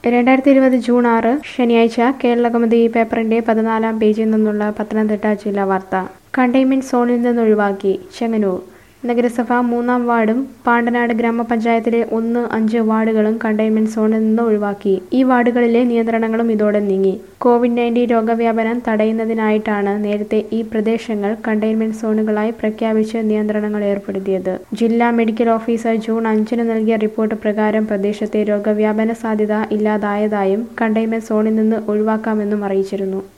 രണ്ടായിരത്തി ഇരുപത് ജൂൺ ആറ് ശനിയാഴ്ച കേരളകൗമുദി പേപ്പറിന്റെ പതിനാലാം പേജിൽ നിന്നുള്ള പത്തനംതിട്ട ജില്ലാ വാർത്ത കണ്ടെയ്ൻമെന്റ് സോണിൽ നിന്ന് ഒഴിവാക്കി ചെങ്ങന്നൂർ നഗരസഭ മൂന്നാം വാർഡും പാണ്ടനാട് ഗ്രാമപഞ്ചായത്തിലെ ഒന്ന് അഞ്ച് വാർഡുകളും കണ്ടെയ്ൻമെന്റ് സോണിൽ നിന്ന് ഒഴിവാക്കി ഈ വാർഡുകളിലെ നിയന്ത്രണങ്ങളും ഇതോടെ നീങ്ങി കോവിഡ് നയൻറ്റീൻ രോഗവ്യാപനം തടയുന്നതിനായിട്ടാണ് നേരത്തെ ഈ പ്രദേശങ്ങൾ കണ്ടെയ്ൻമെന്റ് സോണുകളായി പ്രഖ്യാപിച്ച് നിയന്ത്രണങ്ങൾ ഏർപ്പെടുത്തിയത് ജില്ലാ മെഡിക്കൽ ഓഫീസർ ജൂൺ അഞ്ചിന് നൽകിയ റിപ്പോർട്ട് പ്രകാരം പ്രദേശത്തെ രോഗവ്യാപന സാധ്യത ഇല്ലാതായതായും കണ്ടെയ്ൻമെന്റ് സോണിൽ നിന്ന് ഒഴിവാക്കാമെന്നും അറിയിച്ചിരുന്നു